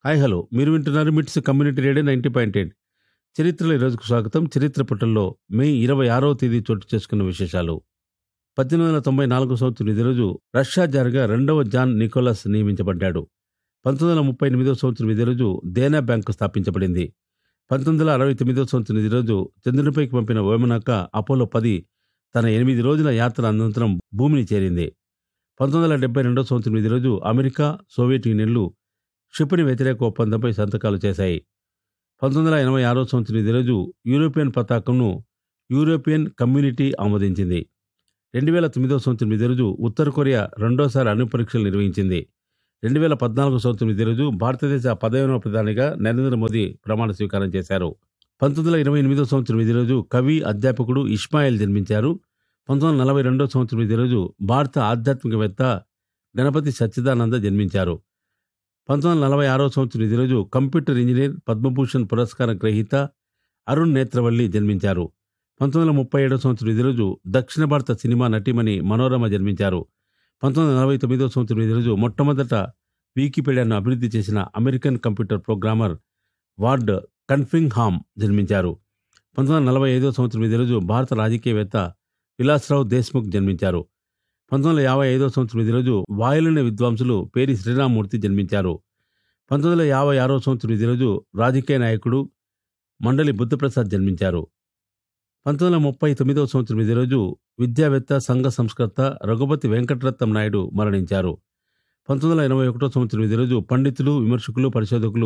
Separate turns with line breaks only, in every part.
hi hello మీరు వింటున్నారు MITS community radio ninety point eight చరిత్రలో ఈరోజుకు స్వాగతం చరిత్ర పుటల్లో మే ఇరవై ఆరవ తేదీ చోటు చేసుకున్న విశేషాలు పద్దెనిమిది వందల తొంభై నాలుగు సంవత్సరం ఇదే రోజు రష్యా జారుగా రెండవ జాన్ నికోలస్ నియమించబడ్డాడు పంతొమ్మిది వందల ముప్పై ఎనిమిదో సంవత్సరం ఇదే రోజు దేనా బ్యాంకు స్థాపించబడింది పంతొమ్మిది వందల అరవై తొమ్మిదో సంవత్సరం ఇదే రోజు చంద్రునిపైకి పంపిన వేమనాక అపోలో పది తన ఎనిమిది రోజుల యాత్ర అనంతరం భూమిని చేరింది పంతొమ్మిది వందల డెబ్బై రెండో సంవత్సరం ఇదే రోజు అమెరికా సోవియట్ యూనియన్లు క్షిపణి వ్యతిరేక ఒప్పందంపై సంతకాలు చేశాయి పంతొమ్మిది వందల ఎనభై ఆరో సంవత్సరం ఇదే రోజు యూరోపియన్ పతాకంను యూరోపియన్ కమ్యూనిటీ ఆమోదించింది రెండు వేల తొమ్మిదో సంవత్సరం ఇదే రోజు ఉత్తర కొరియా రెండోసారి అణు పరీక్షలు నిర్వహించింది రెండు వేల పద్నాలుగు సంవత్సరం ఇదే రోజు భారతదేశ పదవిన ప్రధానిగా నరేంద్ర మోదీ ప్రమాణ స్వీకారం చేశారు పంతొమ్మిది వందల ఇరవై ఎనిమిదో సంవత్సరం ఇదే రోజు కవి అధ్యాపకుడు ఇస్మాయిల్ జన్మించారు పంతొమ్మిది వందల నలభై రెండో సంవత్సరం ఇదే రోజు భారత ఆధ్యాత్మికవేత్త గణపతి సచ్చిదానంద జన్మించారు పంతొమ్మిది వందల నలభై ఆరో సంవత్సరం ఇదే రోజు కంప్యూటర్ ఇంజనీర్ పద్మభూషణ్ పురస్కారం గ్రహీత అరుణ్ నేత్రవల్లి జన్మించారు పంతొమ్మిది వందల ముప్పై ఏడో సంవత్సరం ఇదే రోజు దక్షిణ భారత సినిమా నటిమణి మనోరమ జన్మించారు పంతొమ్మిది వందల నలభై తొమ్మిదో సంవత్సరం ఇదే రోజు మొట్టమొదట వికీపీడియాను అభివృద్ధి చేసిన అమెరికన్ కంప్యూటర్ ప్రోగ్రామర్ వార్డ్ కన్ఫింగ్ హామ్ జన్మించారు పంతొమ్మిది వందల నలభై ఐదో సంవత్సరం ఇదే రోజు భారత రాజకీయవేత్త విలాస్రావు దేశ్ముఖ్ జన్మించారు పంతొమ్మిది వందల యాభై ఐదో సంవత్సరం ఇదే రోజు వాయులిన విద్వాంసులు పేరి శ్రీరామూర్తి జన్మించారు పంతొమ్మిది వందల యాభై ఆరో సంవత్సరం ఇదే రోజు రాజకీయ నాయకుడు మండలి బుద్ధప్రసాద్ జన్మించారు పంతొమ్మిది వందల ముప్పై తొమ్మిదవ సంవత్సరం ఇదే రోజు విద్యావేత్త సంఘ సంస్కర్త రఘుపతి వెంకటరత్నం నాయుడు మరణించారు పంతొమ్మిది వందల ఎనభై ఒకటో సంవత్సరం ఇదే రోజు పండితులు విమర్శకులు పరిశోధకులు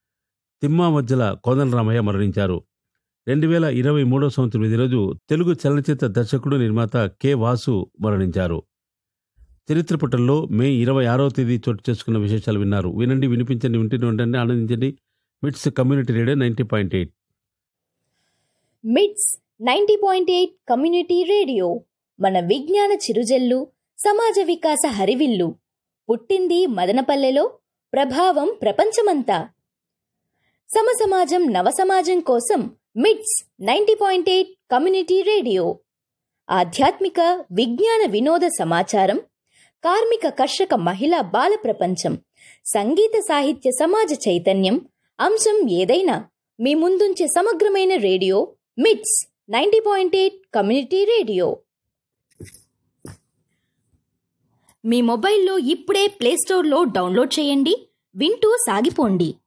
తిమ్మా మధ్యల కోదండరామయ్య మరణించారు రెండు వేల ఇరవై మూడో సంవత్సరం ఇదే రోజు తెలుగు చలనచిత్ర దర్శకుడు నిర్మాత కె వాసు మరణించారు చరిత్ర పుటల్లో మే ఇరవై ఆరో తేదీ చోటు చేసుకున్న విశేషాలు విన్నారు వినండి వినిపించండి వింటూనే ఉండండి ఆనందించండి MITS community radio ninety point eight
MITS ninety point eight community radio మన విజ్ఞాన చిరుజల్లు సమాజ వికాస హరివిల్లు పుట్టింది మదనపల్లెలో ప్రభావం ప్రపంచమంతా సమసమాజం నవసమాజం కోసం MITS ninety point eight community radio ఆధ్యాత్మిక విజ్ఞాన వినోద సమాచారం కార్మిక కర్షక మహిళా బాల ప్రపంచం సంగీత సాహిత్య సమాజ చైతన్యం అంశం ఏదైనా మీ ముందుంచే సమగ్రమైన radio MITS ninety point eight community radio మీ మొబైల్లో ఇప్పుడే ప్లేస్టోర్లో డౌన్లోడ్ చేయండి వింటూ సాగిపోండి